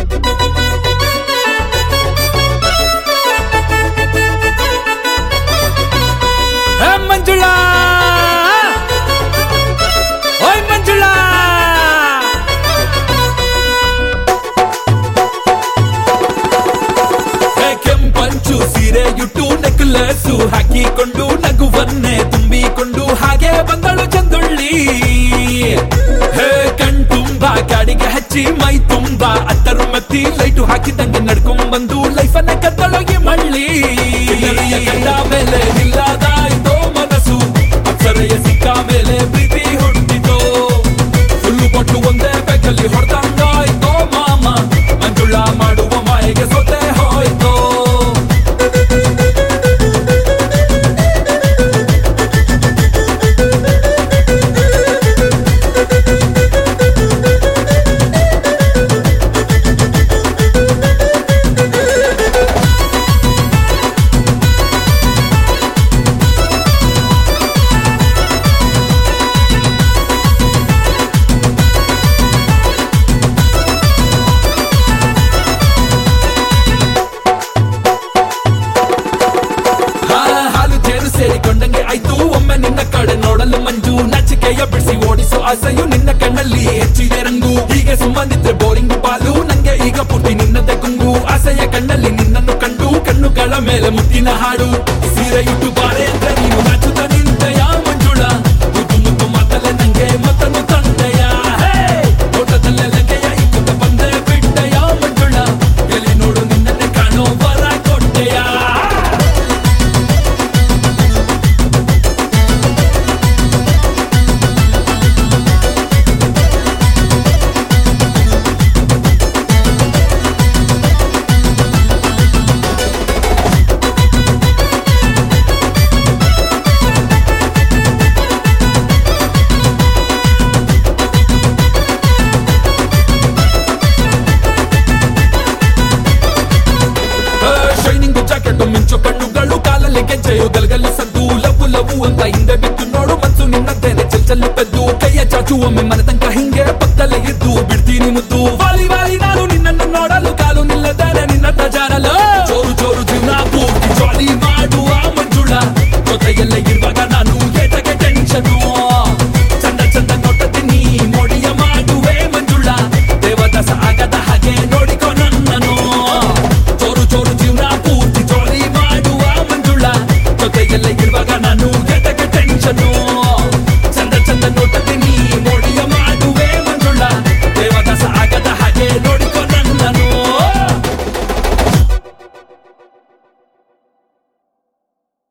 ಹೇ ಮಂಜುಳಾ ಓಯ್ ಮಂಜುಳಾ ಹೇ ಕೆಂಪಂಚು ಸೀರೆ ಇಟ್ಟು ನೆಕ್ಲೆಸ್ ಹಾಕಿಕೊಂಡು ನಗುವನ್ನೇ ತುಂಬಿಕೊಂಡು ಹಾಗೆ ಬಂದಳು ಚಂದುಳ್ಳಿ ಹೇ ಕಣ್ ತುಂಬಾ ಗಾಡಿಗೆ ಹಚ್ಚಿ ಮೈ ತುಂಬಾ ಅತ್ತರು ಮತ್ತಿ ಲೈಟು ಹಾಕಿದಂಗೆ ನಡ್ಕೊಂಡ್ ಬಂದು ಲೈಫನ್ನ ಕತ್ತಳೊಗೆ ಮಳ್ಳಿ ಗೆಳೆಯ ಕಂಡ ಮೇಲೆ ಇಲ್ಲದಾಯ್ತೋ ಮನಸ್ಸು ಅಕ್ಷರೆಯ ಸಿಕ್ಕ ಮೇಲೆ ಪ್ರೀತಿ ಹುಟ್ಟಿತೋ ಫುಲ್ಲು ಕೊಟ್ಟು ಒಂದೇ ಬೆಕ್ಕಲ್ಲಿ ಹೊಡೆದಂಗಾಯ್ತೋ ಮಾಮ ಮಂಜುಳ ಮಾಡುವ ಮಾಯೆಗೆ ಸೊತೆ ಹೋಯ್ತೋ ಹಾ, ಹಾಲು ಜೇನು ಸೇರಿಕೊಂಡಂಗೆ ಆಯ್ತು ಒಮ್ಮೆ ನಿನ್ನ ಕಡೆ ನೋಡಲು ಮಂಜು ನಚಿಕೆಯ ಬಿಡಿಸಿ ಓಡಿಸೋ ಆಸೆಯು ನಿನ್ನ ಕಣ್ಣಲ್ಲಿ ಹೆಚ್ಚಿದೆ ರಂಗು ಹೀಗೆ ಸುಮ್ಮನಿದ್ರೆ ಬೋರಿಂಗು ಪಾಲು ನಂಗೆ ಈಗ ಪುಟ್ಟಿ ನಿನ್ನದೆ ಕುಂಗು ಆಸೆಯ ಕಣ್ಣಲ್ಲಿ ನಿನ್ನನ್ನು ಕಂಡು ಕಣ್ಣುಗಳ ಮೇಲೆ ಮುತ್ತಿನ ಹಾಡು ಸೀರೆ ಇಟ್ಟು ಬಾರೆ ಅಂದ್ರೆ ನೀನು ನಾಚುತ್ತ ನಿಂತೆಯ ಮಂಜುಳ ಮುದ್ದು ಮುದ್ದು ಮಾತಲ್ಲ ನಂಗೆ ಮತ್ತನ್ನು ತಂದೆಯ ತೋಟದಲ್ಲೇ ಲಂಕೆಯ ಇಕ್ಕುತ್ತ ಬಂದೆ ಬಿಟ್ಟೆಯ ಮಂಜುಳ ಎಲ್ಲಿ ನೋಡು ನಿನ್ನನ್ನೇ ಕಾಣೋ ವರ ಕೊಟ್ಟೆಯ ಶೈನಿಂಗ್ ಜಾಕೆಟ್ ಮಿಂಚು ಕಣ್ಣುಗಳು ಕಾಲಲ್ಲಿ ಗೆಜ್ಜೆಯು ಗಲಗಲ ಸದ್ದು ಲವು ಲವು ಅಂತ ಹಿಂದೆ ಬಿದ್ದು ನೋಡು ಮನ್ಸು ನಿನ್ನದ್ದೇನೆ ಚಲ್ ಚಲ್ಲು ಪೆದ್ದು ಕೈಯ ಚಾಚು ಒಮ್ಮೆ ಮನತಂಕ ಹಿಂಗೆ ಪಕ್ಕದಲ್ಲೇ ಇದ್ದು ಬಿಡ್ತೀನಿ ಮುದ್ದು